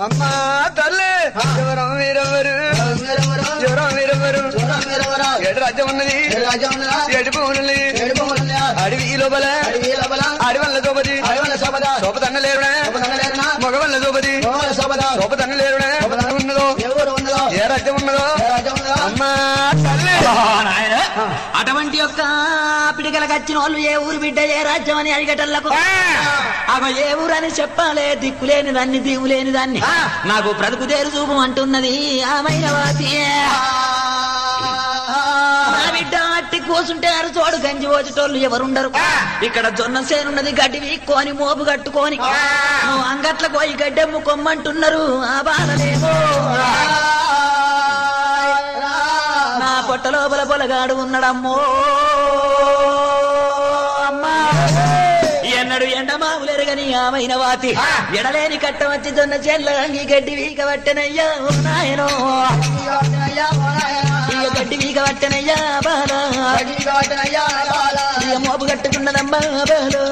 అమ్మా తల్లి ఎవరం వీరెవరు ఎవరం వీరెవరు ఏడు రాజ్యం ఉన్నది ఏడు భూములు అడవి లోపల అడవల్ల దోపది సోపతన్న లేరుడా మగవల్ల దోపది సోపతన్న లేరుడా ఉన్నదో ఏ రాజ్యం ఉన్నదో అమ్మా తల్లి నాయన అటువంటి యొక్క పిడికలకు వచ్చిన వాళ్ళు ఏ ఊరు బిడ్డ ఏ రాజ్యం అని అడిగటల్లకు అవ ఏ ఊరు అని చెప్పాలే దిక్కులేని దాన్ని దిగులేని దాన్ని నాకు బ్రతుకు తేరు చూపు అంటున్నది ఆమెన వాతి నా బిడ్డ అట్టి కూసుంటే అరు చోడు గంజి పోచేటోళ్ళు ఎవరుండరు ఇక్కడ జొన్న సేనున్నది గడ్డి వీక్కొని మోపు కట్టుకొని నువ్వు అంగట్ల పోయి గడ్డెమ్ము కొమ్మంటున్నారు ఆ బాలలేమో నా పొట్ట లోపల పొలగాడు ఉన్నాడమ్మో అమ్మా ఎన్నడు ఎండ మామూలేరుగని ఆమెన వాతి ఎడలేని కట్ట వచ్చి దొన్న చెల్ల అంగి గడ్డి వీక పట్టెనయ్యా ఓ నాయనో ఇక గడ్డి వీక పట్టెనయ్యా బాలా ఇక మోపు కట్టుకున్నదమ్మా బాలు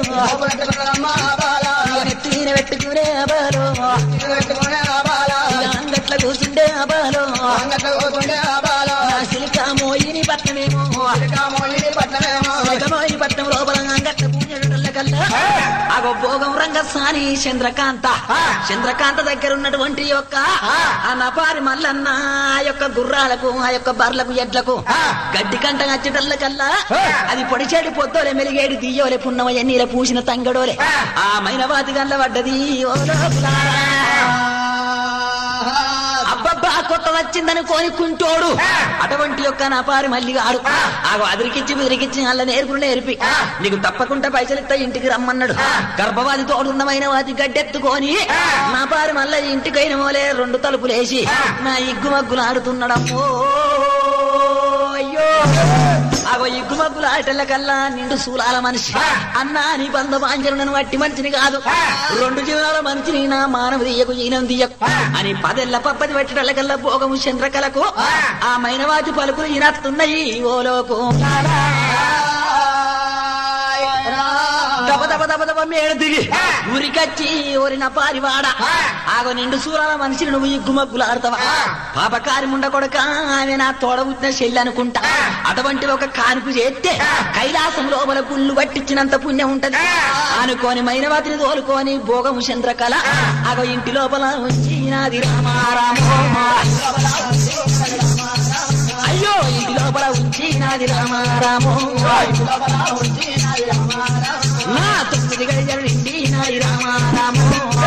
ఇక నెత్తిన పెట్టుకునే బాలు ఇక అంగట్ల కూర్చుండే బాలు నా సిలికా మోయిని పట్టమేమో సిలికమోయిని పట్టం లోపల అంగట్ల పూజల కల్లా అగో భోగం రంగసాని చంద్రకాంత చంద్రకాంత దగ్గర ఉన్నటువంటి యొక్క ఆ నపారి మల్లన్న ఆ యొక్క గుర్రాలకు ఆ యొక్క బర్లకు ఎడ్లకు గడ్డి కంట వచ్చేటల్ల కల్లా అది పొడిచేడు పొద్దోలే మెలిగేడు దియ్యోలే పున్నమయ్య నీల పూసిన తంగడోలే ఆ మైనవాతి గల్ల పడ్డది ఓ లోకులారా. అబ్బబ్బా కొత్త వచ్చిందని కోనుకుంటోడు అటువంటి యొక్క నా పారి మళ్ళీ ఆడు ఆగో అదిరికిచ్చి బెదిరికిచ్చి అల్ల నేర్పులు నేర్పి నీకు తప్పకుండా పైసలు ఇస్తా ఇంటికి రమ్మన్నాడు గర్భవాది తోడున్నమైన వాటి గడ్డెత్తుకొని నా పారి మళ్ళీ ఇంటికైన మోలే రెండు తలుపులేసి నా ఇగ్గు మగ్గులు ఆడుతున్నాడమ్మో అయ్యో అగో ఇగ్గు మగ్గులు ఆటల కల్లా నిండు సూలాల మనిషి అన్నా నీ బంధు బాంజనులను వట్టి మనిషిని కాదు రెండు జీవనాల మనిషిని నా మానవ దియ్యకు ఈనం దియ్యకు అని పదెల్ల పప్పది పెట్టడల కల్లా భోగము చంద్రకలకు ఆ మైనవాతి పలుకులు ఈనత్తున్నాయి ఓలోకు దబ దబ దబ దబ మేడ దిగి ఊరికచ్చి ఓరిన పారివాడ ఆగో నిండు సూరాల మనిషిని నువ్వు ఇగ్గుమగ్గులు ఆడతావా పాపకారి ముండ కొడక ఆమె నా తోడ పుట్టిన చెల్లి అనుకుంటా అటువంటి ఒక కానుపు చేస్తే కైలాసం లోపల పుల్లు పట్టించినంత పుణ్యం ఉంటది అనుకోని మైనవాతిని తోలుకొని భోగము చంద్రకళ ఆగో ఇంటి లోపల ఉంచి నాది రామారామో అయ్యో ఇంటి లోపల ఉంచి నాది రామారామో నా తొమ్మిది గడిజలు నిండి నాది రామారామో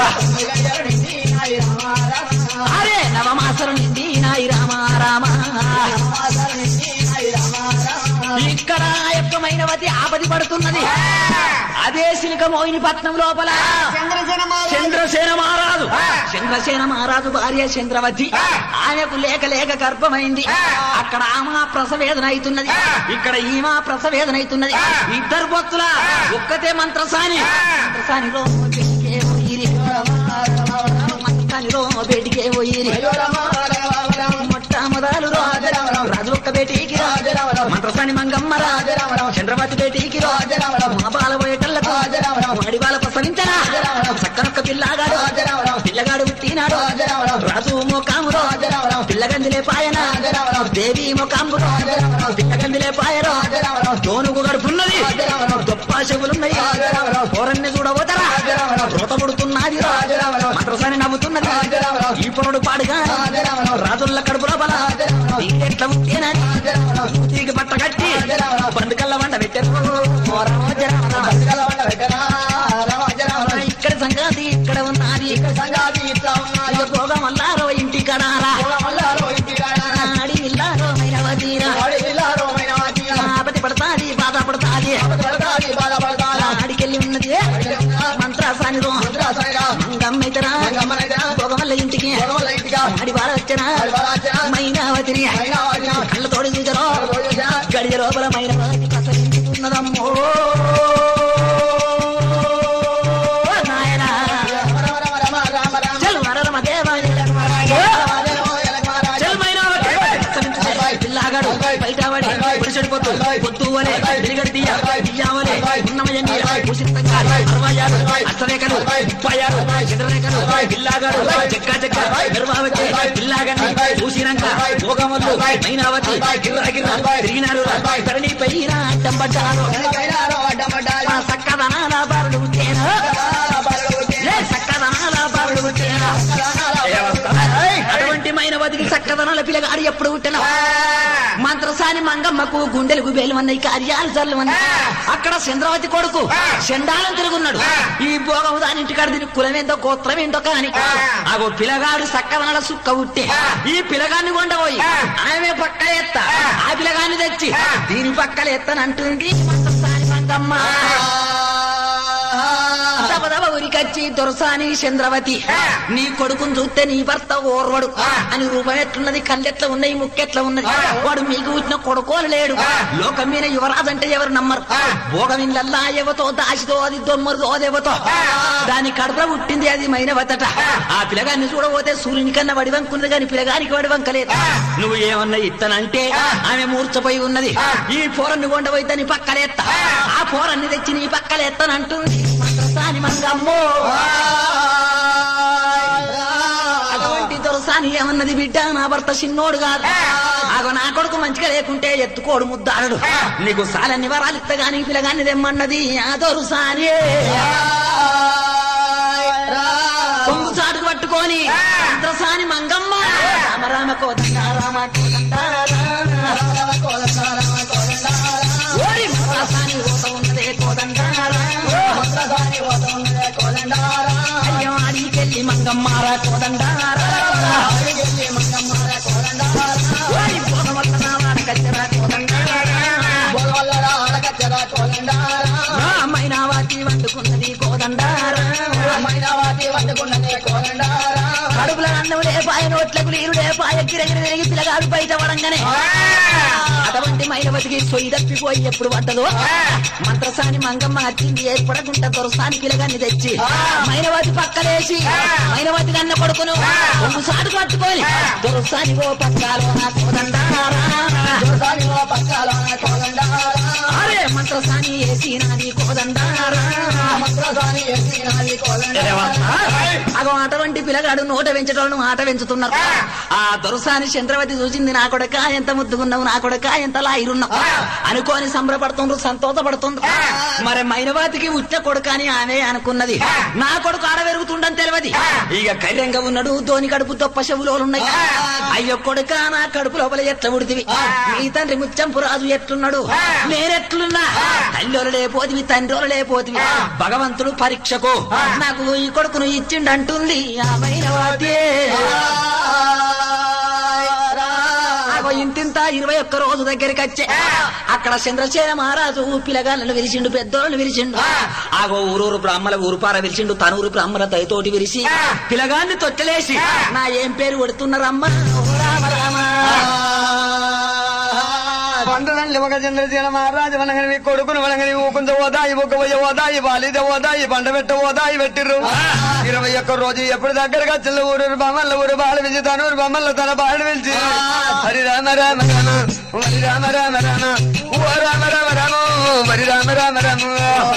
అరే నవమాసరం నిండి నాయి రామారామ ఇక్కడ ఆ యొక్క మైనవతి ఆపది పడుతున్నది అదే సిలిక మోయిని పట్నం లోపల చంద్రసేన మహారాజు చంద్రసేన మహారాజు భార్య చంద్రవతి ఆమెకు లేక లేక గర్భమైంది అక్కడ ఆమె ప్రసవేదన అవుతున్నది ఇక్కడ ఈమె ప్రసవేదన అవుతున్నది ఇద్దరు భక్తుల ఒక్కతే మంత్రసాని మంత్రసానిలో బయటికే పోయిరి మంత్రసానిలో బయటికే పోయిరి మొట్టమొదలు రాజు ఒక్క బేటీకి మంత్రసాని మంగమ్మ చంద్రవతి బేటీకి మా బాల పోయేటల్లకు వాడి బాల ప్రసవించరా చక్కనొక్క పిల్లగాడు పిల్లగాడు పుట్టినాడు రాజు మోకామురో పిల్లగందిలే పాయన దేవి మోకాంబు పిల్లగందిలే పాయరో తోనుగు గడుపున్నది గొప్ప చెవులున్నాయి పోరన్ని చూడబోతరా రోత పుడుతున్నది మంత్రసాని నవ్వుతున్నది ఈ పొరడు పాడుగా రాజుల కడుపు లోపల ఎట్లా ఉంటేనని తీగి బట్ట కట్టి బండుకల్ల వంట పెట్టారు ఇక్కడ సంగతి ఇక్కడ ఉన్నది ఇక భోగం వల్లారో ఇంటి కడారా ఆడి ఇల్లారో మైనవతీరా ఆపతి పడతాది బాధ పడతాది ఆడికెళ్ళి ఉన్నది మంత్రాసానిలో గమ్మైతరా భోగం వల్ల ఇంటికి ఆడి బాధ వచ్చరా మైనావతిని కళ్ళ తోడి చూచరో గడియ లోపల మైనవతి ప్రసరించుతున్నదమ్మో నాయనా చల్ వరరమ దేవాయ చల్ మైనావతి పిల్లగాడు బయట పడి పొడిచెడిపోతూ పొత్తు వలే వెలిగడి తీయ తీయవలే ఉన్నమ అరవై ఎనిమిది ఉసిరితంగాడు అరవై ఆరు అష్టరేఖలు ముప్పై ఆరు చంద్రరేఖలు పిల్లాగాడు చెక్క చెక్క నిర్వావతి పిల్లాగండి ఊసిరంక భోగమల్లు మైనావతి గిర్ర గిర్ర తిరిగినారు ధరణి పైన అడ్డం పడ్డారు ఆ సక్కదనాల బారుడు తేనా ఏ సక్కదనాల బారుడు తేనా అటువంటి మైనవతికి సక్కదనాల పిల్లగాడు ఎప్పుడు పుట్టిన మంత్రసాని మంగమ్మకు గుండెలకు బేలుమన్నాయి కార్యాలు చల్లమన్నాయి అక్కడ చంద్రవతి కొడుకు చండాలం తిరుగున్నాడు ఈ భోగం దాని ఇంటికాడ దీని కులమేందో గోత్రం ఏంటో కాని అగో పిల్లగాడు సక్కదనాల సుక్క ఉట్టే ఈ పిల్లగాన్ని కొండపోయి ఆమె పక్క ఎత్త ఆ పిల్లగాన్ని తెచ్చి దీని పక్కల ఎత్తనంటుంది మంత్రసాని మంగమ్మ దబదబ ఉరికచ్చి దొరసాని చంద్రవతి నీ కొడుకుని చూస్తే నీ భర్త ఓర్వడు అని రూపం ఎట్లున్నది కళ్ళెట్లా ఉన్నాయి ముక్కెట్లా ఉన్నది వాడు మీకు పుట్టిన కొడుకోలు లేడు లోకం మీద యువరాజు అంటే ఎవరు నమ్మరు భోగమిల్లల్లా ఎవతో దాసితో అది దొమ్మరుతో అదేవతో దాని కడుపులో పుట్టింది అది మైనవతట ఆ పిల్లగాన్ని చూడబోతే సూర్యుని కన్నా వడివంకున్నది కానీ పిల్లగానికి వడివంకలేదు నువ్వు ఏమన్నా ఇత్తనంటే ఆమె మూర్చపోయి ఉన్నది ఈ పోరన్ని కొండపోయి దాని పక్కలేత్తా ఆ పోరన్ని తెచ్చి నీ పక్కలేత్తనంటుంది మంత్రసాని మంగమ్మో అటువంటి దొరసాని ఏమన్నది బిడ్డ నా భర్త చిన్నోడు కాదు ఆగో నా కొడుకు మంచిగా లేకుంటే ఎత్తుకోడు ముద్దాడు నీకు సాలన్ని వరాలు ఇత్త గాని పిల్లగాని తెమ్మన్నది ఆ దొరసాని కొంగు చాటుకు పట్టుకొని మంత్రసాని మంగమ్మ రామ రామ కోదండ రామ కోదండ ఓరి మంత్రసాని ఓట ఉన్నదే కోదండ అయ్యో అడిగికెళ్ళి మంగమ్మారా కోదండారా ఓరి పోగమల్లనా వాడకచ్చరా కోదండారా నా మైనావాతి వండుకున్నది కోదండారా కడుపుల అన్నం లేపాయ నోట్లకు నీరు లేపాయ గిరగిరి తిరిగి పిల్లగాడు బయట పడంగానే అటువంటి మైనవతికి సొయ్యి తప్పిపోయి ఎప్పుడు పడ్డదో మంత్రసాని మంగమ్మ వచ్చింది ఏర్పడకుండా దొరసాని పిల్లగాన్ని తెచ్చి మైనవతి పక్కలేసి మైనవతి కన్న కొడుకును రెండు సాటు పట్టుకొని దొరసాని ఓ పక్కాలో నా కోదండారా అరే మంత్రసాని వేసి నాది కోదండారా అగో అటువంటి పిల్లగాడు నోట పెంచటోళ్ళను ఆట పెంచుతున్నారు ఆ దొరసాని చంద్రవతి చూసింది నా కొడక ఎంత ముద్దుగున్నావు నా కొడక ఎంత లాయిరున్నావు అనుకోని సంబరపడుతుండ్రు సంతోషపడుతుండ్రు మరి మైనవాతికి ఉచ్చ కొడుక అని ఆమె అనుకున్నది నా కొడుకు ఆడ పెరుగుతుండని తెలియదు ఇక కైరంగా ఉన్నాడు ధోని కడుపు తొప్ప చెవులో ఉన్నాయి అయ్యో కొడుక నా కడుపు లోపల ఎట్ల ఉడితివి మీ తండ్రి ముచ్చంపు రాజు ఎట్లున్నాడు నేనెట్లున్నా తల్లిలో లేపోతివి తండ్రిలో లేపోతివి భగవంతుడు పరీక్షకు నాకు ఈ కొడుకును ఇచ్చిండంటుంది ఆ మైనవాతే ఆగో ఇంతింత ఇరవై ఒక్క రోజు దగ్గరికి వచ్చే అక్కడ చంద్రసేన మహారాజు పిల్లగాళ్ళను విరిచిండు పెద్దోళ్ళని విరిచిండు ఆగో ఊరూరు బ్రాహ్మల ఊరుపార విరిచిండు తనూరు బ్రాహ్మల దయతోటి విరిచి పిల్లగాన్ని తొట్టలేసి నా ఏం పేరు కొడుతున్నారమ్మా ఓ రామ రామ పంటలల్లి ఒక చంద్రసేన మహారాజు వనగని మీ కొడుకును వనగని ఊకుంద ఓదాయి ఒక వయ్య ఓదాయి బాలిద ఓదాయి పంట పెట్ట ఓదాయి పెట్టిర్రు ఇరవై ఒక్క రోజు ఎప్పుడు దగ్గరగా వచ్చిన ఊరు బొమ్మల ఊరు బాల విజి తనూరు బొమ్మల తన బాలు పిలిచి హరి రామ రామ రామ హరి రామ రామ రామ ఓ రామ రామ రామ హరి రామ రామ రామ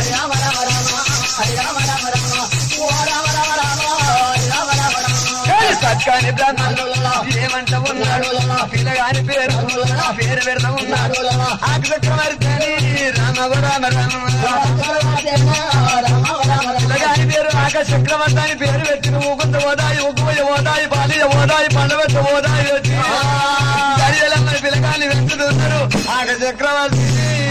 సత్కాని బ్రహ్మలు ఏమంట ఉన్నాడు పిల్లగాని పేరు పేరు పెడతా ఉన్నాడు ఆకు చక్రవర్తి రామ రామ రామ పిల్లగాని పేరు ఆక చక్రవర్తి అని పేరు పెట్టి ఊకుంత ఓదాయి ఊకుపోయి ఓదాయి బాలి ఓదాయి పండబెట్ట ఓదాయి వచ్చి గడియలమ్మని పిల్లగాని వెతుకుతున్నారు ఆక చక్రవర్తి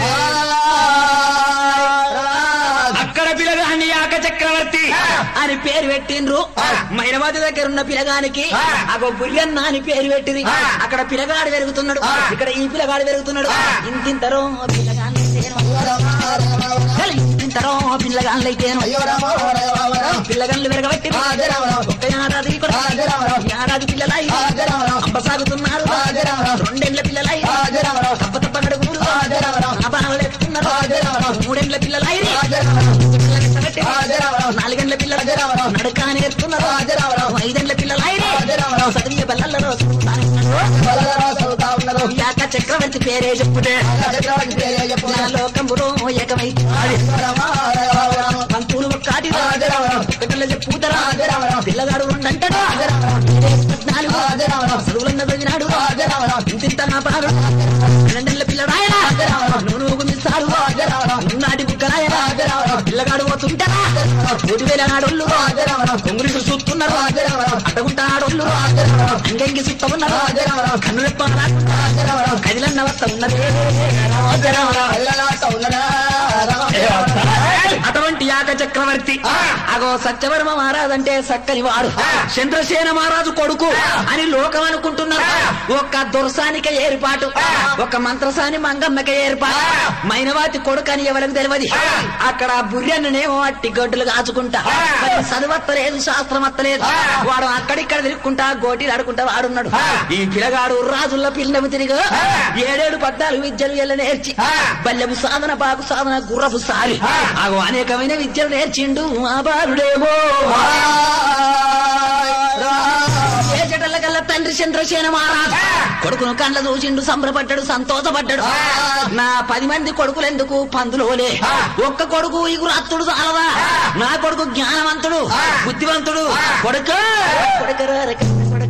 అక్కడ పిల్లగాన్ని ఆక చక్రవర్తి అని పేరు పెట్టిండ్రు మైనవాది దగ్గర ఉన్న పిల్లగానికి అగో బుర్యన్న అని పేరు పెట్టింది అక్కడ పిల్లగాడు పెరుగుతున్నాడు ఇక్కడ ఈ పిల్లగాడు పెరుగుతున్నాడు ఇంతింతరో పిల్లగాళ్ళైతేను ఇంతింతరో పిల్లగాళ్ళైతేను పిల్లగాళ్ళు పెరగబట్టి ఒక్క ఏడాది కూడా ఏడాది పిల్లలై అంబ సాగుతున్నారు రెండేళ్ల పిల్లలై తప్ప తప్ప నడుగురు బాణాలు ఎత్తుతున్నారు మూడేళ్ల పిల్లలై నాలుగేళ్ల పిల్లలు నడక నేర్చుకున్నారు ఐదేళ్ల పిల్లలు చదివే బల్లల్లో యాక చక్రవర్తి పేరే చెప్పుడే నా లోకములో ఏకమై పిల్లగాడు ఉండంటాడు పద్నాలుగు చదువులన్న చదివినాడు ఇంతింత నా పాడు రెండేళ్ల పిల్లడాయనా నువ్వు నువ్వు గుమిస్తాడు నాటి బుక్కరాయనా పిల్లగాడు పోతుంటారా మూడు వేల నాడోళ్ళు కొంగురిసు చూస్తున్నారు అడ్డగుంటా ఆడోళ్ళు అంగంగి సుత్త ఉన్నారు కన్ను రెప్ప కదిలన్న వస్త ఉన్నది అటువంటి యాక చక్రవర్తి అగో సత్యవర్మ మహారాజ్ అంటే సక్కని వాడు చంద్రసేన మహారాజు కొడుకు అని లోకం అనుకుంటున్నారు ఒక్క దుర్సానిక ఏర్పాటు ఒక మంత్రసాని మంగమ్మక ఏర్పాటు మైనవాతి కొడుకు అని ఎవరికి తెలియదు అక్కడ బుర్రెన్నేమో అట్టి గడ్డలు కాచుకుంటా మరి చదువత్తలేదు శాస్త్రం అత్తలేదు వాడు అక్కడిక్కడ తిరుక్కుంటా గోటీలు ఆడుకుంటా వాడున్నాడు ఈ పిల్లగాడు రాజుల పిల్లము తిరిగి ఏడేడు పద్నాలుగు విద్యలు ఎల్ల నేర్చి బల్లెము సాధన బాగు సాధన గుర్రపు సారి ఆగో అనేకమైన విద్యలు నేర్చిండు ఆ బాలుడేమో ఏ జటల కల్లా తండ్రి చంద్రసేన మహారాజ్ కొడుకును కండ్ల చూసిండు సంబరపడ్డాడు సంతోషపడ్డాడు నా పది మంది కొడుకులు ఎందుకు పందులోలే ఒక్క కొడుకు ఇగురు అత్తుడు చాలవా నా కొడుకు జ్ఞానవంతుడు బుద్ధివంతుడు కొడుక కొడుకరా కొడుక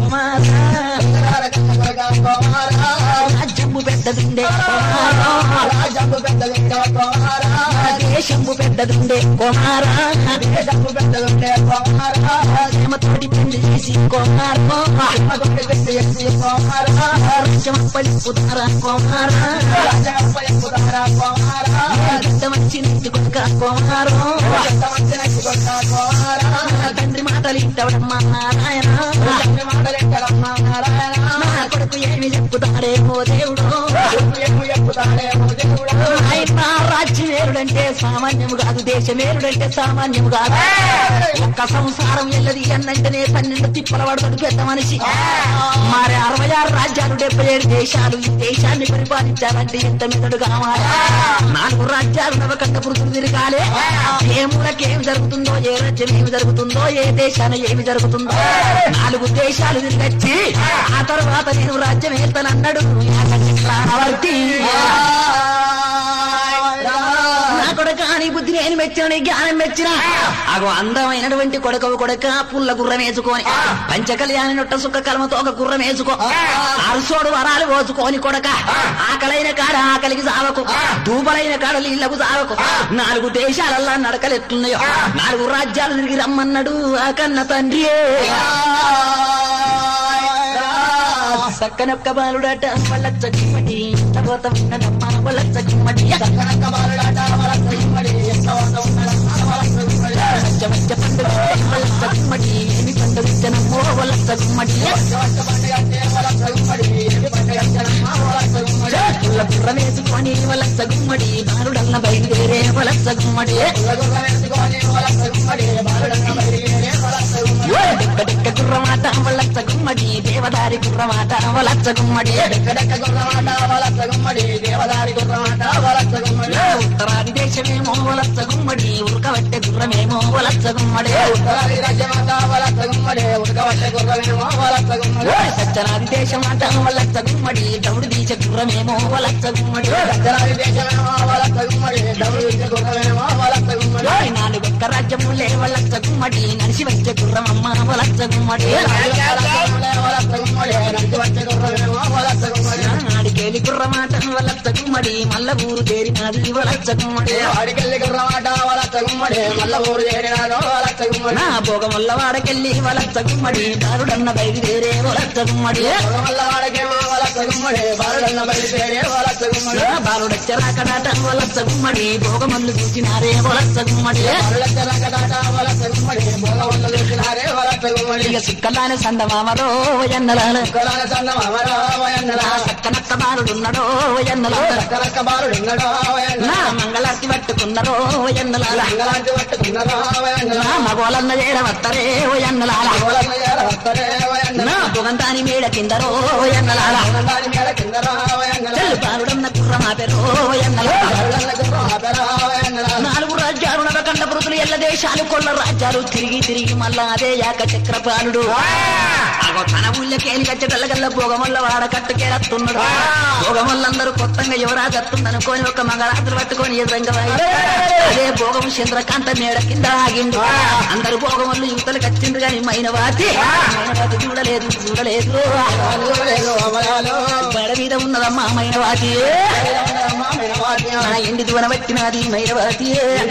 రాజ్యము పెద్దదుండే దేశము పెద్దదుండే కుమారా ప్రేమతోటి పెళ్లి చేసి కుమారో రాజ్యం పలిపుతారా కుమారా పెద్ద మంచి నీతి కొడుక కుమారో తండ్రి మాటలు ఇంటవడమ్మా నారాయణ నా కొడుకు ఏమి చెప్పుతాడేమో దేవుడు ఆయన రాజ్యమేరుడంటే సామాన్యము కాదు దేశమేరుడంటే సామాన్యము కాదు ఒక్క సంసారం ఎల్లది అన్నంటేనే పన్నెండు తిప్పల పడతాడు పెద్ద మనిషి మరి అరవై ఆరు రాజ్యాలు డెబ్బై ఏడు దేశాలు ఈ దేశాన్ని పరిపాలించాలంటే ఎంత మెదడు కావాలి నాలుగు రాజ్యాలు నవకంట పురుషులు తిరగాలి ఏ మూలకేం జరుగుతుందో ఏ రాజ్యం ఏమి జరుగుతుందో ఏ దేశాన ఏమి జరుగుతుందో నాలుగు దేశాలు తిరిగచ్చి ఆ తర్వాత నేను రాజ్యం వెళ్తానన్నాడు చక్రవర్తి నా కొడక నీ బుద్ధి నేను మెచ్చిన నీ జ్ఞానం మెచ్చిన అగో అందమైనటువంటి కొడకవు కొడక పుల్ల గుర్రం వేసుకొని పంచ కళ్యాణి నొట్ట సుక్క కలమతో ఒక గుర్రం వేసుకో అరసోడు వరాలు పోసుకొని కొడక ఆకలైన కాడ ఆకలికి సావకు దూపలైన కాడ నీళ్లకు సావకు నాలుగు దేశాలల్లా నడకలు ఎట్లున్నాయో నాలుగు రాజ్యాలు తిరిగి రమ్మన్నాడు ఆ కన్న తండ్రి సక్కనొక్క బాలుడట వాళ్ళ చచ్చిమటి పోత ఉన్నదమ్మా వాళ్ళ చచ్చిమటి మధ్య పండుగ వాళ్ళ చచ్చిమటి ఏమి పండుగ జనమో వాళ్ళ చచ్చిమటి పుల్ల బుర్ర వేసుకొని వాళ్ళ సగుమ్మడి బాలుడన్న బయలుదేరే వాళ్ళ సగుమ్మడి డెక్క గుర్రమాట వాళ్ళ సగుమ్మడి దేవదారి గుర్రమాట వాళ్ళ సగుమ్మడి ఉత్తరాది దేశమేమో వాళ్ళ సగుమ్మడి ఉరకబట్టే గుర్రమేమో వాళ్ళ సగుమ్మడి సత్యనాది దేశమాట వాళ్ళ సగుమ్మడి దౌడు దీచ గుర్రమేమో వాళ్ళ సగుమ్మడి నాలుగొక్క రాజ్యములే వాళ్ళ సగుమ్మడి నడిచి వచ్చే గుర్రమమ్మ వాళ్ళ సగుమ్మడి నాడికేలి గుర్రమాట వాళ్ళ సగుమ్మడి మల్ల ఊరు చేరినది వాళ్ళ సగుమ్మడి నా భోగముల్ల వాడకెళ్ళి వాళ్ళ సగుమ్మడి దారుడన్న బయలుదేరే వాళ్ళ సగుమ్మడి బాలుడచ్చరాకడాట వాళ్ళ సగుమ్మడి భోగమల్లు చూసినారే వాళ్ళ సగుమ్మడి ఇక సుక్కలాని సందమామరో ఎన్నలాల సక్కనక్క బాలుడున్నడో ఎన్నలాల నా మంగళార్తి పట్టుకున్నరో ఎన్నలాల నా మగోలన్న చేరవత్తరే ఓ ఎన్నలాల నా పొగంతాని మేడ కిందరో ఎన్నలాల చెల్లు పారుడన్న కుర్రమాపెరో ఎన్నలాల నాలుగు రాజ్యాలు నరకండ పురుతులు ఎల్ల దేశాలు కొల్ల రాజ్యాలు తిరిగి తిరిగి మళ్ళా అదే యాక చక్రపాలుడు అగో తన ఊళ్ళకేని కచ్చటల్లగల్ల భోగమల్ల వాడ కట్టుకేరత్తున్నాడు భోగమల్లందరూ కొత్తగా యువరాజు అత్తుందనుకోని ఒక మంగళాతులు పట్టుకొని ఎదురంగా వాయి. అదే భోగం చంద్రకాంత మేడ కింద ఆగిండు అందరు భోగమల్లు యువతలు కచ్చిండ్రు గాని మైనవాతి మైనవాతి చూడలేదు చూడలేదు బడ మీద ఉన్నదమ్మా మైనవాతి నా ఎండి దువన పట్టినది మైనవాతి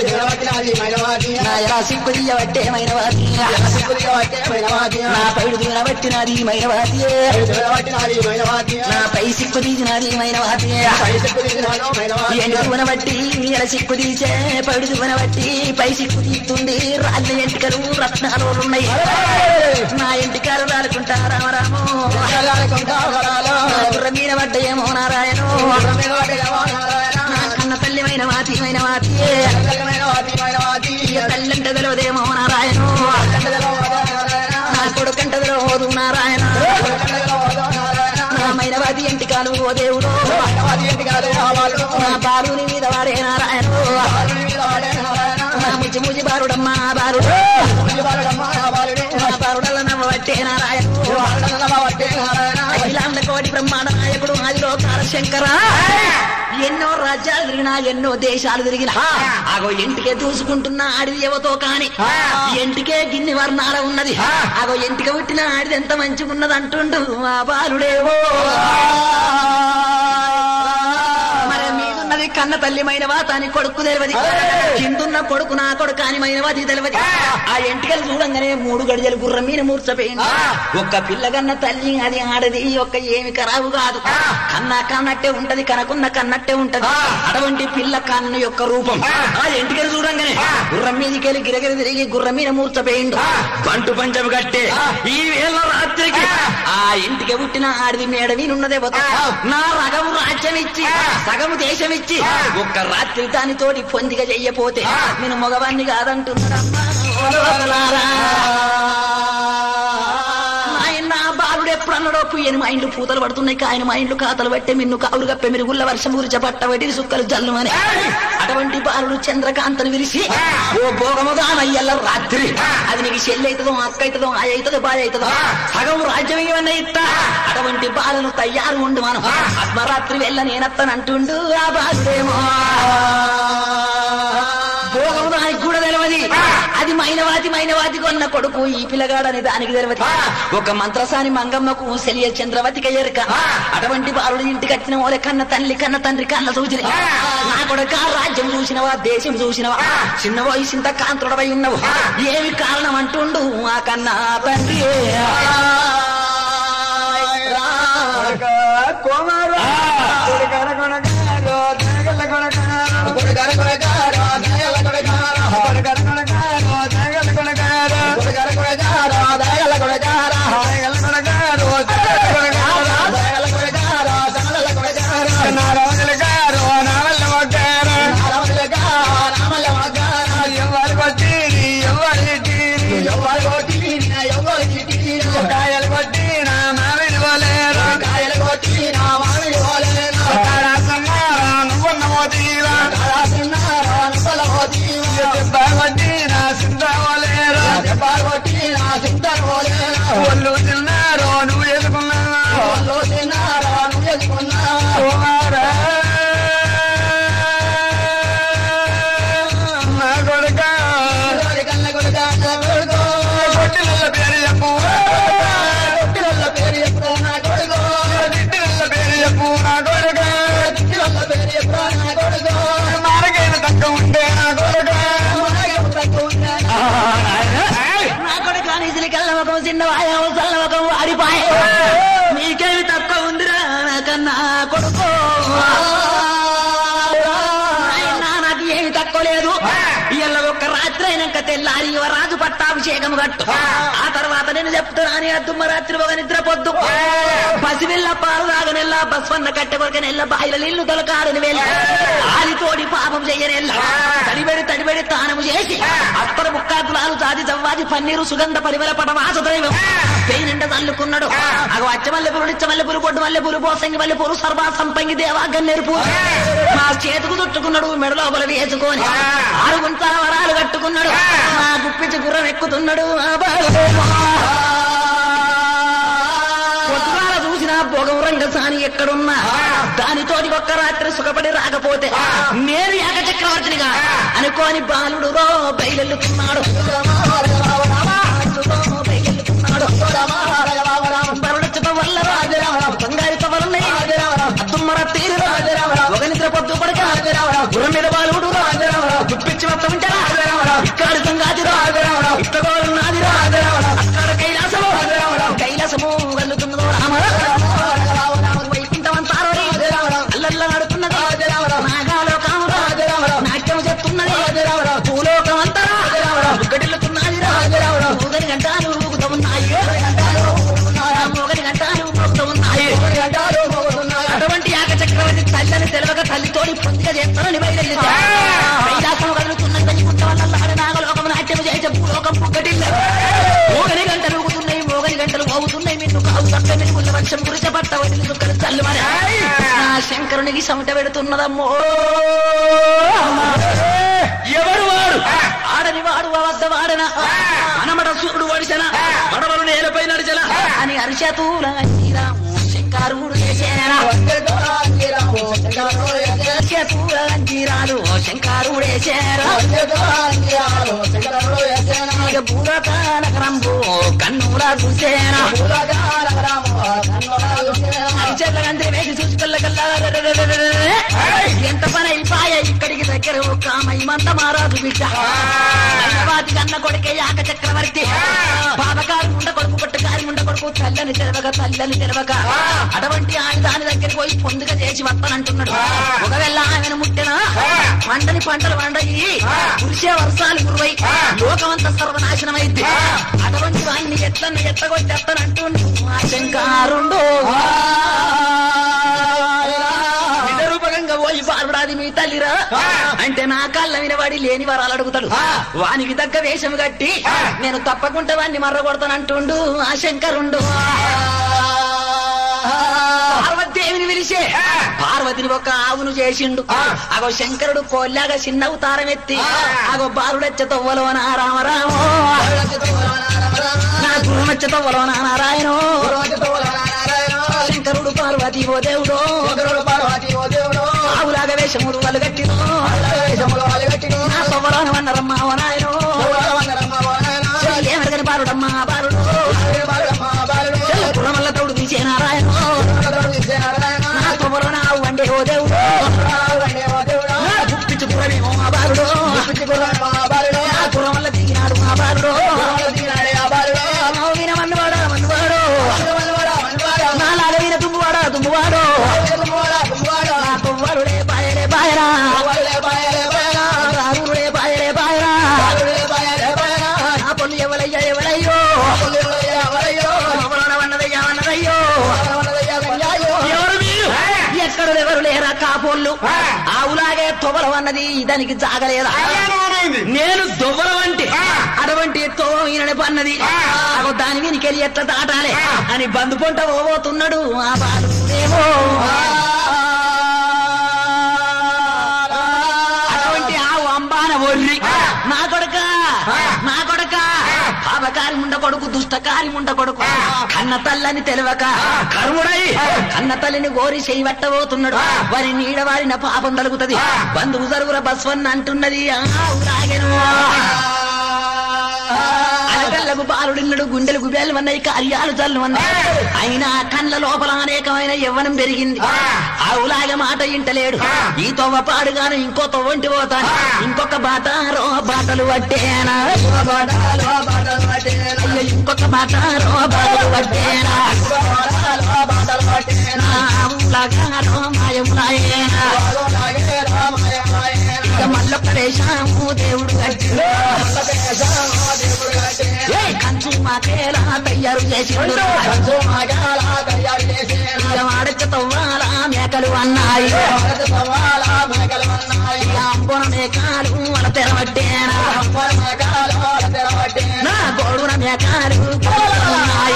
నా ఎలా సిక్కుదియ పట్టే మైనవాతి నా పైడు దువన పట్టినది మైనవాతి నా పై సిక్కు తీసినది మైనవాతి ఎండు దువన బట్టి ఎలా సిక్కు తీసే పైడు దువన బట్టి పై సిక్కు తీస్తుంది రాళ్ళ ఎంటికలు రత్నాలు ఉన్నాయి నా ఎంటికలు రాలుకుంటా రామరాము నా బుర్ర మీద పడ్డయేమో నారాయణు నా కన్న తల్లిమైన వాతి మైన వాతి తల్లంట తెలవదేమో నారాయణు నా కొడుకంట తెలవదు నారాయణ నా మైనవాది ఎంటికాలు ఓ దేవుడు నా బాలుని మీద వాడే నారాయణ నా ముచి ముచి బారుడమ్మా బారుడు నా బారుడల నవ్వ పట్టే నారాయణ అఖిలాండ కోటి బ్రహ్మాండ నాయకుడు ఆదిలో శంకర ఎన్నో రాజ్యాలు తిరిగినా ఎన్నో దేశాలు తిరిగినా ఆగో ఇంటికే దూసుకుంటున్న ఆడిది ఎవతో కాని ఇంటికే గిన్ని వర్ణాల ఉన్నది ఆగో ఇంటికి పుట్టిన ఆడిది ఎంత మంచిగున్నది అంటుండు ఆ బాలుడేవో మరి మీదున్నది కన్న తల్లి మైనవా తాని కొడుకు తెలియదు కిందున్న కొడుకు నా కొడుకు అని మైనవాది తెలియదు ఆ ఎంటికలు చూడంగానే మూడు గడిజలు గుర్రం మీద మూర్చపోయింది ఒక్క పిల్లగన్న తల్లి అది ఆడది ఒక్క ఏమి ఖరాబు కాదు కన్నా కన్నట్టే ఉంటది కనకున్న కన్నట్టే ఉంటది అటువంటి పిల్ల కన్ను యొక్క రూపం ఆ ఎంటికలు చూడంగానే గుర్రం మీదకెళ్ళి గిరగిర తిరిగి గుర్రం మీద మూర్చపోయిండు పంటు పంచం కట్టే ఈ వేళ రాత్రికి ఆ ఇంటికి పుట్టిన ఆడిది మేడ మీనున్నదే నా రగము రాజ్యం ఇచ్చి సగము దేశం ఇచ్చి ఒక్క రాత్రి దానితోటి పొందిక చెయ్యపోతే నేను మగవాణ్ణి కాదంటున్నాడమ్మా ఓ లోకలారా. నాయన బాలుడు ఎప్పుడు అన్నాడో పుయ్యని మా ఇండ్లు పూతలు పడుతున్నాయి కాయన మా ఇండ్లు కాతలు పట్టే మిన్ను కావులు కప్పే మిరుగుళ్ళ వర్షం గురిచ పట్ట వడి సుక్కలు జల్లు అని అటువంటి బాలుడు చంద్రకాంతను విరిసి ఓ భోగముదానయ్యల్ల రాత్రి అది నీకు చెల్లి అవుతుందో అక్క అవుతుందో ఆ అవుతుందో బాయ్ అవుతుందో సగం రాజ్యం ఏమన్నా ఇస్తా అటువంటి బాలను తయారు ఉండు మనం అర్ధరాత్రి వెళ్ళ నేనత్తనంటుండు ఆ బాలుడేమో భోగము దానికి కూడా తెలియదు అది మైనవాతి మైనవాతి కొన్న కొడుకు ఈ పిల్లగాడని దానికి తెలియదు ఒక మంత్రసాని మంగమ్మకు సెలియ చంద్రవతికి ఎరుక అటువంటి బాలుడు ఇంటికి వచ్చిన వాళ్ళ కన్న తల్లి కన్న తండ్రి కన్న సూచన నా కొడుక రాజ్యం చూసినవా దేశం చూసినవా చిన్న వయసు ఇంత కాంతుడవై ఉన్నవు ఏమి కారణం అంటుండు ఆ కన్నా తండ్రి కోమారా కొడుకన కొనకారో తగల కొనకారో కొడుకన కొనకారో తగల కొనకారో కొడుకన కొనకారో తగల కొనకారో కొడుకన కొనకారో తగల కొనకారో తగల కొనకారో తగల కొనకారో తగల కొనకారో తగల కొనకారో నారవల గారో నావల్ల వగారో నారవల గారో నావల్ల వగారో ఎవరు కొట్టిరి ఎవరు తీరి ఎవరు కొట్టిరి ఎవరు తీరి కాయలు కొట్టిన మామిడి వలేరు కాయలు కొట్టిన మామిడి వలేరు కారాసన్నారా నువ్వున్నవో తీరా కారాసన్నారా నువ్వున్నవో తీరా దెబ్బ కొట్టిన సింత వలేరు దెబ్బ కొట్టిన సింత వలేరు ఒళ్ళు తిన్నారో నువ్వు ఎదుకున్నావా ఒళ్ళు తిన్నారో నువ్వు ఎదుకున్నావా నా కొడుకా కన్న కొడుకా కొడుకో కొట్టిల పేరు చెప్పు కొట్టిల పేరు చెప్పు నా కొడుకో తిట్టిల పేరు చెప్పు నా కొడుకా తిట్టిల పేరు చెప్పు నా కొడుకో మారగైన తక్కువ ఉంటే నా కొడుకా మారగైన తక్కువ ఉంటే నా కొడుకు నీసిలి కళ్ళ చిన్న వాయం చల్లవకం వాడిపాయ నీకేమి తక్కువ ఉందిరా నాకన్నా కొడుకు నాయనా, నాకు ఏమి తక్కువ లేదు ఇవాళ ఒక్క రాత్రి అయినాక తెల్లారి యువరాజు రాజు పట్టాభిషేకం కట్టు ఆ తర్వాత నేను చెప్తున్నాను ఆ దుమ్మరాత్రి ఒక నిద్ర పొద్దు పసివెల్ల పాలు రాగనెల్ల బస్వన్న కట్టె కొరకనెల్ల బాయిల నీళ్లు తొలకాడని వెళ్ళ ఆలితోడి పాపం చెయ్యనెల్ల తడిబెడి తడిబెడి తానము చేసి అత్తర ముక్కాకులాలు తాది చవ్వాది పన్నీరు సుగంధ పరిమళ పటవాస దైవం పెయినిండ తల్లుకున్నాడు అగో అచ్చ మల్లెపూరు నిచ్చ మల్లెపూరు పొడ్డు మల్లెపూరు పోసంగి మల్లెపూరు సర్వా సంపంగి దేవా గన్నేరు పూలు మా చేతుకు చుట్టుకున్నాడు మెడలో బల వేసుకొని ఆరు గుంటాల వరాలు కట్టుకున్నాడు మా గుప్పించి గుర్రం ఎక్కుతున్నాడు ఆ బాలదేవా. పొద్దుగాల చూసిన భోగం రంగసాని ఎక్కడున్నా దానితోటి ఒక్క రాత్రి సుఖపడి రాకపోతే నేను ఏక చక్రవర్తినిగా అనుకోని బాలుడు రో బయలుతున్నాడు బరుడచ్చట వల్ల బంగారిత వల్ల అత్తుమ్మర తీరు ఒక నిద్ర పొద్దు పడక గుర్రం మీద బాలుడు గుప్పించి మొత్తం ఉంటారా ఇక్కడ సంగాతిరా ఇట్టగోలు నాదిరా అక్కడ కైలాసము కైలాసము వెళ్తున్నదో రామ వైకుంఠమంతారో అల్లల్ల నడుతున్నది నాగాలోకమురా నాట్యం చెప్తున్నది భూలోకమంతరా గడిల్లుతున్నది మూగని గంటాలు ఊగుతూ ఉన్నాయి మూగని గంటాలు ఊగుతూ ఉన్నాయి అటువంటి యాక చక్రవర్తి తల్లని తెలవక తల్లితోడి పొందిక చేస్తానని బయలుదేరి కైలాసం కదులుతున్నది వైకుంఠం వల్ల ఆడ నాగలోకం నాట్యం చేసే భూలోకం పుక్కటిల్ల మోగని గంటలు ఊగుతున్నాయి మోగని గంటలు మోగుతున్నాయి నిన్ను కావు తప్ప మెరుగుల వర్షం గురిచ పట్ట వదిలి దుఃఖలు తల్లు మరి నా శంకరునికి సమట పెడుతున్నదమ్మో ఎవరు వాడు ఆడని వాడు వద్ద వాడన అనమట సూర్యుడు వడిసన పడవలు నేలపై నడిచన అని అరిచతూల శంకరుడు చేసేనా అరిచతూల అంజీరాలు శంకరుడే చేరా భూరత నగరంబు కన్నుల చూసేనా చెట్ల గంటే వేసి చూసి పిల్లకల్లా ఎంత పని అయిపోయా ఇక్కడికి దగ్గర ఒక మహిమంత మారాదు బిడ్డ హైదరాబాద్ కన్న కొడుకే యాక చక్రవర్తి బాబకారు ఉండ కొడుకు పట్టుకారి ఉండ కొడుకు తల్లని తెరవక తల్లని తెరవక అటువంటి ఆయన దాని దగ్గరికి పోయి పొందుక చేసి వస్తానంటున్నాడు ఒకవేళ ఆయన ముట్టిన పంటని పంటలు పండయి కురిసే వర్షాలు గురువై లోకమంతా సర్వనాశనమైంది అటువంటి వాడిని ఎట్లన్న ఎత్తగొట్టేస్తానంటూ శంకారుండు నిజరూపకంగా పోయి పార్వడాది మీ తల్లిరా అంటే నా కళ్ళ వినవాడి లేని వరాలు అడుగుతాడు వానికి తగ్గ వేషం కట్టి నేను తప్పకుండా వాడిని మర్రగొడతానంటుండు ఆ శంకరుండు పార్వతీదేవిని పిలిచే పార్వతిని ఒక ఆవును చేసిండు అగో శంకరుడు కోల్లాగా చిన్న అవతారం ఎత్తి అగో బాలుడచ్చ తవ్వలో నా రామరామో నా గురుమచ్చ తవ్వలో నా నారాయణో శంకరుడు పార్వతి ఓ దేవుడో ఆవులాగా వేషములు వాళ్ళు కట్టినో నా తవ్వలోన వన్నరమ్మ ఓ నాయనో ఏమరగని బాలుడమ్మా బాలుడు గుర్రమల్ల తోడు తీసే నారాయణో నా తవ్వలోన ఆవు వండే ఓ దేవుడు నా గుప్పించు గుర్రమేమో మా బాలుడు నా గుర్రం వల్ల దిగినాడు మా బాలుడు నవ్విన మన్నువాడా మన్నువాడు నాలాగ వీర తుమ్మువాడా తుమ్మువాడు నా తువ్వరుడే బాయరే బాయరా రారుడే బాయరే బాయరా నా పొల్లు ఎవలయ్యా ఎవలయ్యో ఎవరన వన్నదయ్యా వన్నదయ్యో ఎవరు మీరు ఎక్కడ ఎవరు లేరా కాపోళ్ళు ఆవులాగే తొవలం అన్నది దానికి జాగలేదా నేను దొవ్వలం అంటే అటువంటి తోయినని పన్నది అగో దాని వీనికెళ్ళి ఎట్లా దాటాలే అని బంధు పొంట పోబోతున్నాడు ఆ బాలుడేమో అటువంటి ఆవు అంబాన ఒర్రి నా కొడక నా కొడక పాపకారి ముండ కొడుకు దుష్టకారి ముండ కొడుకు కన్న తల్లని తెలియక కర్ముడై కన్న తల్లిని గోరి చేయి పట్టబోతున్నాడు వారి నీడ వారిన పాపం తలుగుతుంది బంధువు జరుగుర బస్వన్న అంటున్నది ఆవు రాగెను అనకల్ల మాటలకు బాలుడిన్నడు గుండెలు గుబేలు అన్నాయి కార్యాలు చల్లు అన్నాయి అయినా కళ్ళ లోపల అనేకమైన యవ్వనం పెరిగింది ఆవులాగా మాట ఇంటలేడు ఈ తొవ్వ పాడుగాను ఇంకో తొవ్వంటి పోతాను ఇంకొక బాట రో బాటలు పట్టేనా అయ్యో, ఇంకొక బాట రో బాటలు పట్టేనా ఆవులాగా రో మాయములాయేనా ఇక మళ్ళొక్క వేషాము దేవుడు కట్టిండు. ఏ కంచు మాకేలా తయారు చేసిండు ఇక వాడక తవ్వాల మేకలు అన్నాయి ఇక అంబున మేకాలు అల తెరవట్టేనా నా గోడున మేకాలు ఉన్నాయి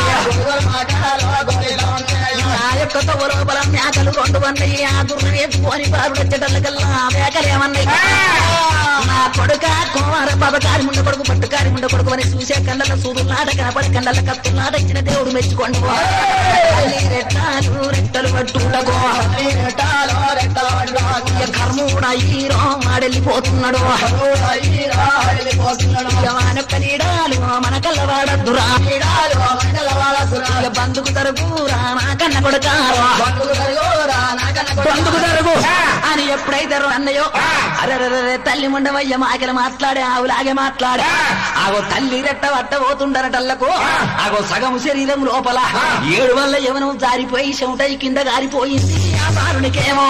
ఆ యొక్క తవ్వ లోపల మేకలు రెండు ఉన్నాయి ఆ గుర్రం ఎత్తుకొని బాబుడు వచ్చేటల్లకల్లా ఆ మేకలు ఏమన్నాయి నా కొడుక కుమార బాబా కారి ముండ కొడుకు పట్టు కారి ముండ కొడుకు అని చూసే కళ్ళ సూదులాట కనపడి కళ్ళ కత్తులాట ఇచ్చిన దేవుడు మెచ్చుకోండి పో. తల్లి రెట్టాలు రెట్టలు పట్టుటకో ఇక కర్మూడ హీరో మాడెళ్ళిపోతున్నాడు ఇక వానొక్క నీడాలు మన కళ్ళ వాడద్దురా ఇక బంధుకు తరుగురా నా కన్న కొడుకారు బంధుకు తరుగు అని ఎప్పుడైతే అన్నయ్యో అరే తల్లి ముండవయ్య మాకలు మాట్లాడే ఆవులాగే మాట్లాడే ఆగో తల్లి రెట్ట వట్ట పోతుండరటల్లకు ఆగో సగం శరీరం లోపల ఏడు వల్ల ఎవను జారిపోయి చెమటై కింద గారిపోయింది ఆ బాలునికేమో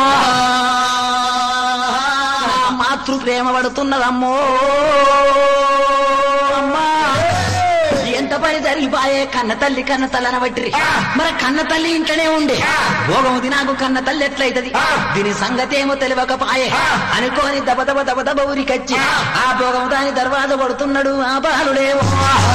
ఆ మాతృ ప్రేమ పడుతున్నదమ్మో అమ్మా ఎంత పని జరిగిపాయే కన్న తల్లి కన్న తల్లన బట్టి మరి కన్న తల్లి ఇంట్లోనే ఉండే భోగముది నాకు కన్న తల్లి ఎట్లయితది దీని సంగతి ఏమో తెలియకపాయే అనుకోని దబ దబ దబ దబ ఊరికొచ్చి ఆ భోగము దాని దర్వాజ పడుతున్నాడు ఆ బాలుడేమో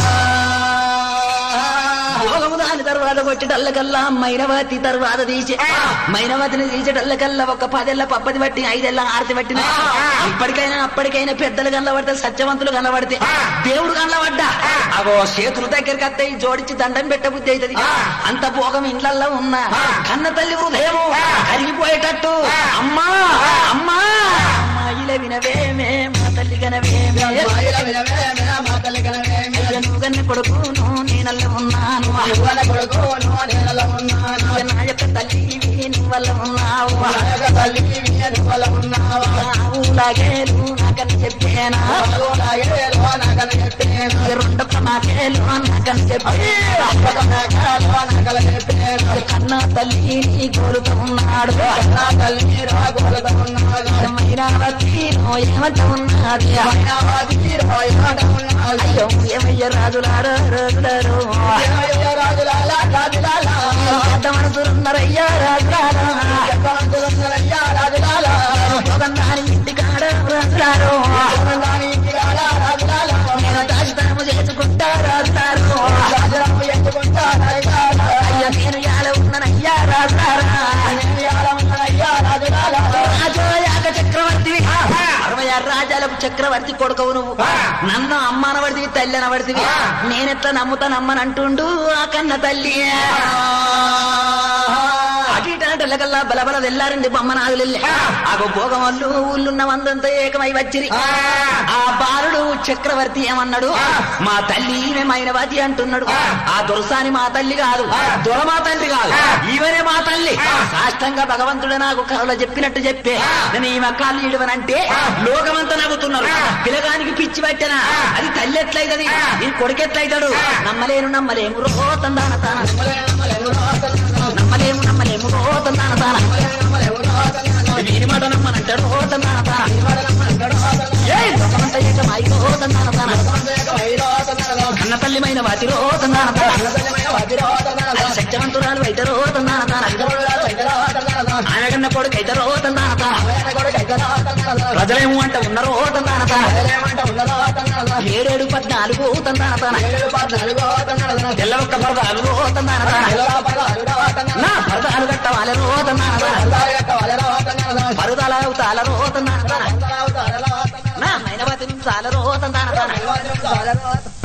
భోగము దాని తర్వాత కొట్టేటల్లకల్లా మైనవతి తర్వాత తీసే మైనవతిని తీసేటల్లకల్లా ఒక పదేళ్ల పప్పది బట్టి ఐదేళ్ల ఆరతి పట్టిన ఇప్పటికైనా అప్పటికైనా పెద్దలు కనబడితే సత్యవంతులు కనబడితే దేవుడు కనబడ్డా అగో చేతుల దగ్గరికి అత్తయి జోడించి దండం పెట్ట బుద్ధి అవుతుంది అంత భోగం ఇండ్లల్లో ఉన్నా కన్న తల్లి హృదయము కరిగిపోయేటట్టు అమ్మా అమ్మా అమ్మాయిల వినవేమే మా తల్లి కనవేమే నువ్వన్న కొడుకును నేనల్ల ఉన్నాను నా యొక్క తల్లి నువ్వల్ల ఉన్నావు ఊలాగేలు నాకని చెప్పేనా రెండొక్క మాకేలు నాకని చెప్పేనా కన్న తల్లి నీ కోరుతూ ఉన్నాడు మైనావతి నో ఏమంట ఉన్నది అయ్యో ఏమయ్య రాజులారో రాజులారో పెద్ద మనసులున్నారయ్యా రాజులారా జగన్నాని ఇంటికాడ రాజులారో నేను దాచితనము చేసుకుంటా రాజులారో అయ్యా నేను యాల ఉన్నానయ్యా రాజులారా రాజోయాక చక్రవర్తి అరవై ఆరు రాజాలకు చక్రవర్తి కొడుకవు నువ్వు నన్ను అమ్మనబడితివి తల్లి అనబడితివి నేనెట్లా నమ్ముతా నమ్మనంటుండు ఆ కన్న తల్లి అటు ఇటు అనటల్లకల్లా బలబల వెళ్ళారండి బొమ్మ నాగులెళ్ళి ఆగో భోగం వాళ్ళు ఊళ్ళున్న మందంతా ఏకమై వచ్చిరి ఆ బాలుడు చక్రవర్తి ఏమన్నాడు మా తల్లి ఈమె మైనవతి అంటున్నాడు ఆ దొరసాని మా తల్లి కాదు దొర మా తండ్రి కాదు ఈమెనే మా తల్లి సాష్టంగా భగవంతుడు నాకు కథలో చెప్పినట్టు చెప్పే నేను ఈ మక్కాలు ఇడవనంటే లోకమంతా నవ్వుతున్నారు పిలగానికి పిచ్చి పట్టిన అది తల్లి ఎట్లయితది ఇది కొడుకు ఎట్లయితాడు నమ్మలేను నమ్మలేము రో తందాన తాన నమ్మలేము నమ్మలేము రో తందాన తాన వీరి మాట నమ్మనంటాడు రో తందాన తాన ఏయ్, లోకమంతా ఏకమై రో తందాన తాన కన్న తల్లిమైన వాటి రో తందాన తాన సత్యవంతురాలు అయితే రో తందాన తాన ఆమెకన్న కొడుకు అయితే రో తందాన తాన ప్రజలేము అంటే ఉన్న రో తందాన తాన ఏడేడు పద్నాలుగు తందాన తాన తెల్ల ఒక్క పరదాలు రో తందాన తాన నా పరదాలు కట్టవాలి రో తందాన తాన పరుదాల అవుతాల రో తందాన తాన నా మైనవతి చాలా రో తందాన తాన